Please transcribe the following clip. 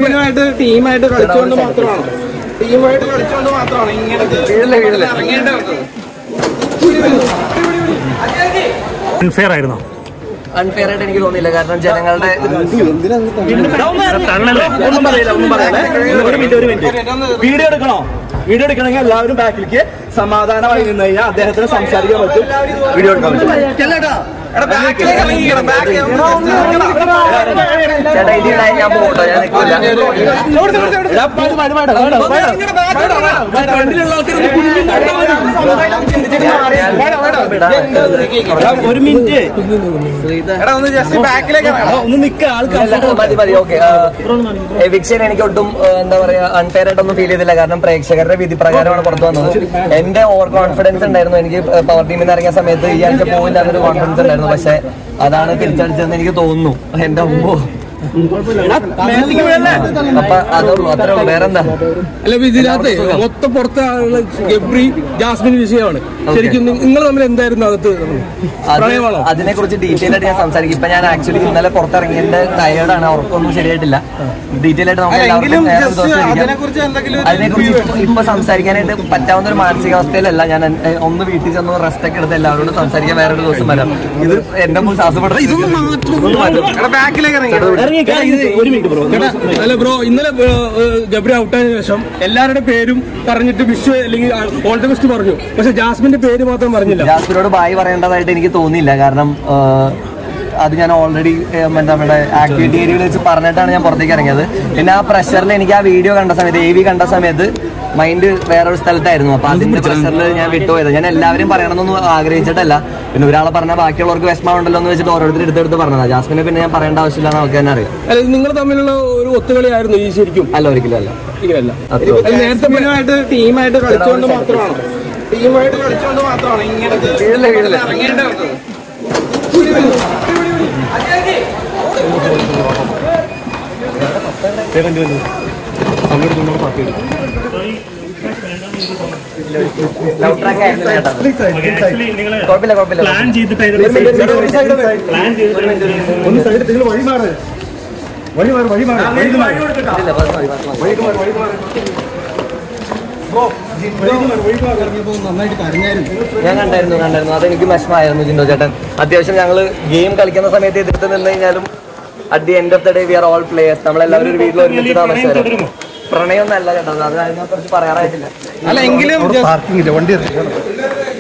നേരത്തെ ടീമായിട്ട് കളിച്ചുകൊണ്ട് മാത്രമാണ് ടീമായിട്ട് കളിച്ചുകൊണ്ട് മാത്രമാണ് ഇങ്ങനെ ഇറങ്ങേണ്ടി വന്നത് അൺഫെയർ ആയിരുന്നോ അൺഫെയർ ആയിട്ട് എനിക്ക് തോന്നിയില്ല കാരണം ജനങ്ങളുടെ തള്ളല്ലേ ഒന്നും പറയില്ല ഒന്നും പറയില്ല ഒരു മിനിറ്റ് ഒരു മിനിറ്റ് വീഡിയോ എടുക്കണോ വീഡിയോ എടുക്കണമെങ്കിൽ എല്ലാവരും ബാക്കിലേക്ക് സമാധാനമായി നിന്ന് കഴിഞ്ഞാൽ അദ്ദേഹത്തിന് സംസാരിക്കാൻ പറ്റും വീഡിയോ എടുക്കാൻ പറ്റും എടാ ബാക്കിലേക്ക് ഇറങ്ങിക്കണം ബാക്ക് ചേട്ടാ ഇനി ഉണ്ടായി ഞാൻ പോകട്ടോ ഞാൻ നിൽക്കില്ല എടാ, വേണ്ട, വേണ്ട, വേണ്ട, വേണ്ട, വേണ്ട. ഫ്രണ്ടിലുള്ള ആൾക്കാർ ഒരു മിനിറ്റ് എടാ ഒന്ന് ജസ്റ്റ് ബാക്കിലേക്ക് ഇറങ്ങണം ഒന്ന് നിക്ക ആൾ മതി മതി ഓക്കെ എവിക്ഷൻ എനിക്ക് ഒട്ടും ആ, എന്താ പറയാ അൺഫെയർ ആയിട്ടൊന്നും ഫീൽ ചെയ്തില്ല കാരണം പ്രേക്ഷകരുടെ വിധി പ്രകാരമാണ് പുറത്തു വന്നത് എന്റെ ഓവർ കോൺഫിഡൻസ് ഉണ്ടായിരുന്നു എനിക്ക് പവർ ടീമിൽ നിന്ന് ഇറങ്ങിയ സമയത്ത് ഈ ആഴ്ച പോയില്ല എന്നൊരു കോൺഫിഡൻസ് ഉണ്ടായിരുന്നു പക്ഷെ അതാണ് തിരിച്ചടിച്ചതെന്ന് എനിക്ക് തോന്നുന്നു എന്റെ മുമ്പോ അപ്പൊ അതുള്ളൂ അത്രേ ഉള്ളൂ വേറെന്താ അല്ല ഇപ്പൊ ഇതിനകത്ത് മൊത്തം പുറത്തെ ആളുകള് ഗബ്രി ജാസ്മിൻ വിഷയമാണ് ശരിക്കും നിങ്ങൾ തമ്മിൽ എന്തായിരുന്നു അകത്ത് പ്രണയമാണോ അതിനെ കുറിച്ച് ഡീറ്റെയിൽ ആയിട്ട് ഞാൻ സംസാരിക്കും ഇപ്പൊ ഞാൻ ആക്ച്വലി ഇന്നലെ പുറത്തിറങ്ങിയതിന്റെ ടയേർഡാണ് ഉറക്കൊന്നും ശരിയായിട്ടില്ല ഡീറ്റെയിൽ ആയിട്ട് നമുക്ക് എങ്കിലും എല്ലാവർക്കും വേറെ ഒരു ജസ്റ്റ് ദിവസം ഇരിക്കാം. അതിനെക്കുറിച്ച് എന്തെങ്കിലും അതിനെക്കുറിച്ച് ഇപ്പൊ- ഇപ്പൊ സംസാരിക്കാനായിട്ട് പറ്റാവുന്ന ഒരു മാനസികാവസ്ഥയിലല്ല ഞാൻ എൻ- എ- ഒന്ന് വീട്ടിൽ ചെന്ന് റെസ്റ്റ് ഒക്കെ എടുത്ത് എല്ലാവരോടും സംസാരിക്കാൻ വേറെ ഒരു ദിവസം വരാം ഇത് എന്റെ മുമ്പ് ശ്വാസപ്പെടുന്നത് ഇതൊന്നും മാറ്റും എടാ ബാക്കിലേക്ക് ഇറങ്ങിക്കണം ഒരു മിനിറ്റ് ബ്രോ അല്ല ബ്രോ ഇന്നലെ ഏ, ഏ, ഗബ്രി ഔട്ടായതിനു ശേഷം എല്ലാവരുടെ പേരും പറഞ്ഞിട്ട് വിഷു അല്ലെങ്കിൽ ഓൾ ദ ബെസ്റ്റ് പറഞ്ഞു പക്ഷെ ജാസ്മിന്റെ പേര് മാത്രം പറഞ്ഞില്ല ജാസ്മിനോട് ബായി പറയേണ്ടതായിട്ട് എനിക്ക് തോന്നിയില്ല കാരണം ആ, അത് ഞാൻ ഓൾറെഡി എന്താ നമ്മുടെ ആക്ടിവിറ്റി ഏരിയയിൽ വെച്ച് പറഞ്ഞിട്ടാണ് ഞാൻ പുറത്തേക്ക് ഇറങ്ങിയത് പിന്നെ ആ പ്രഷറിൽ എനിക്ക് ആ വീഡിയോ കണ്ട സമയത്ത് എ വി കണ്ട സമയത്ത് മൈൻഡ് വേറൊരു സ്ഥലത്തായിരുന്നു അപ്പൊ അതിന്റെ പ്രഷറിൽ ഞാൻ വിട്ടുപോയത് ഞാൻ എല്ലാവരും പറയണമെന്നൊന്നും ആഗ്രഹിച്ചിട്ടല്ല പിന്നെ ഒരാളെ പറഞ്ഞാൽ ബാക്കിയുള്ളവർക്ക് വിഷമമുണ്ടല്ലോ എന്ന് വെച്ചിട്ട് ഓരോരുത്തർ എടുത്തെടുത്ത് പറഞ്ഞതാ ജാസ്മിനെ പിന്നെ ഞാൻ പറയേണ്ട ആവശ്യമില്ല എന്ന് നമുക്ക് തന്നെ അറിയാം അല്ല നിങ്ങൾ തമ്മിലുള്ള ഒരു ഒത്തുകളിയായിരുന്നു ഈ ശരിക്കും അല്ല ഒരിക്കലും അല്ല ഇങ്ങനെയല്ല അത്രേ ഉള്ളൂ. അല്ല, നേരത്തെ ടീമായിട്ട് ടീമായിട്ട് കളിച്ചുകൊണ്ട് മാത്രമാണ് ടീമായിട്ട് കളിച്ചുകൊണ്ട് മാത്രമാണ് ഇങ്ങനെ ഇറങ്ങേണ്ടി വന്നത് ലവ് ട്രാക്ക് ആയിരുന്നു ചേട്ടാ ആക്ച്വലി നിങ്ങൾ കുഴപ്പമില്ല കുഴപ്പമില്ല പ്ലാൻ ചെയ്തിട്ടായിരുന്നു പ്ലാൻ ചെയ്തിട്ട് ഒന്ന് സൈഡ് നിങ്ങൾ വഴി മാറ് വഴി മാറ് വഴി മാറ് വഴി മാറ് ഇല്ല, ബസ് മതി, ബസ് മതി. ഞാൻ കണ്ടായിരുന്നു കണ്ടായിരുന്നു അതെനിക്ക് വിഷമമായിരുന്നു ജിൻഡോ ചേട്ടൻ അത്യാവശ്യം ഞങ്ങൾ ഗെയിം കളിക്കുന്ന സമയത്ത് എതിർത്ത് നിന്ന് കഴിഞ്ഞാലും at the end of the day we are all players നമ്മളെല്ലാവരും ഒരു വീട്ടിൽ ഒരുമിച്ച് താമസിച്ചാലും പ്രണയമൊന്നും അല്ല ചേട്ടാ അത് അതിനെ കുറിച്ച് പറയാറായിട്ടില്ല അല്ല എങ്കിലും just പാർക്കിംഗ് ഇല്ല വണ്ടി ഇറങ്ങി